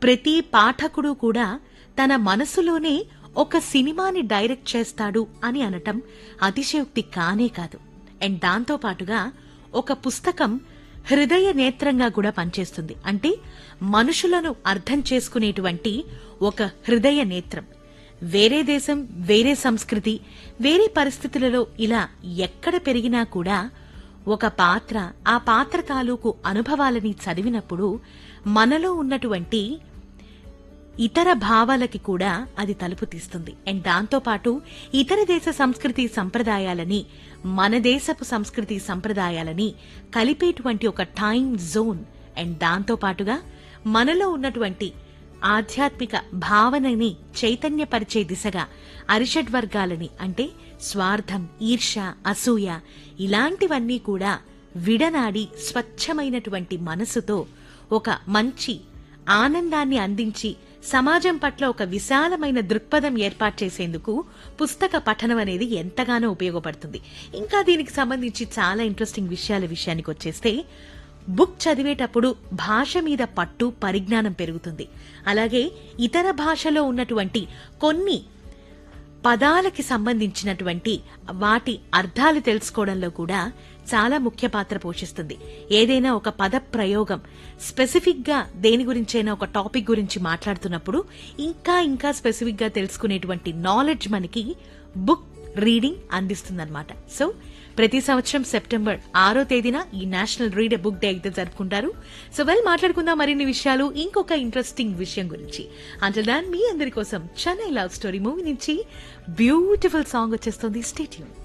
ప్రతి పాఠకుడు కూడా తన మనసులోనే ఒక సినిమాని డైరెక్ట్ చేస్తాడు అని అనటం అతిశయోక్తి కానే కాదు అండ్ దాంతో పాటుగా ఒక పుస్తకం హృదయ నేత్రంగా కూడా పనిచేస్తుంది అంటే మనుషులను అర్థం చేసుకునేటువంటి ఒక హృదయ నేత్రం వేరే దేశం వేరే సంస్కృతి వేరే పరిస్థితులలో ఇలా ఎక్కడ పెరిగినా కూడా ఒక పాత్ర ఆ పాత్ర తాలూకు అనుభవాలని చదివినప్పుడు మనలో ఉన్నటువంటి ఇతర భావాలకి కూడా అది తలుపు తీస్తుంది అండ్ దాంతోపాటు ఇతర దేశ సంస్కృతి సంప్రదాయాలని మన దేశపు సంస్కృతి సంప్రదాయాలని కలిపేటువంటి ఒక టైం జోన్ అండ్ దాంతో పాటుగా మనలో ఉన్నటువంటి ఆధ్యాత్మిక భావనని చైతన్యపరిచే దిశగా అరిషడ్ వర్గాలని అంటే స్వార్థం ఈర్ష అసూయ ఇలాంటివన్నీ కూడా విడనాడి స్వచ్ఛమైనటువంటి మనసుతో ఒక మంచి ఆనందాన్ని అందించి సమాజం పట్ల ఒక విశాలమైన దృక్పథం ఏర్పాటు చేసేందుకు పుస్తక పఠనం అనేది ఎంతగానో ఉపయోగపడుతుంది ఇంకా దీనికి సంబంధించి చాలా ఇంట్రెస్టింగ్ విషయాల విషయానికి వచ్చేస్తే బుక్ చదివేటప్పుడు భాష మీద పట్టు పరిజ్ఞానం పెరుగుతుంది అలాగే ఇతర భాషలో ఉన్నటువంటి కొన్ని పదాలకి సంబంధించినటువంటి వాటి అర్థాలు తెలుసుకోవడంలో కూడా చాలా ముఖ్య పాత్ర పోషిస్తుంది ఏదైనా ఒక పద ప్రయోగం స్పెసిఫిక్ గా దేని గురించైనా ఒక టాపిక్ గురించి మాట్లాడుతున్నప్పుడు ఇంకా ఇంకా స్పెసిఫిక్ గా తెలుసుకునేటువంటి నాలెడ్జ్ మనకి బుక్ రీడింగ్ అందిస్తుందన్నమాట సో ప్రతి సంవత్సరం సెప్టెంబర్ ఆరో తేదీన ఈ నేషనల్ రీడ్ బుక్ డే అయితే జరుపుకుంటారు సో వెల్ మాట్లాడుకుందాం మరిన్ని విషయాలు ఇంకొక ఇంట్రెస్టింగ్ విషయం గురించి అంటల్ దాన్ మీ అందరి కోసం చెన్నై లవ్ స్టోరీ మూవీ నుంచి బ్యూటిఫుల్ సాంగ్ వచ్చేస్తుంది స్టేట్యూన్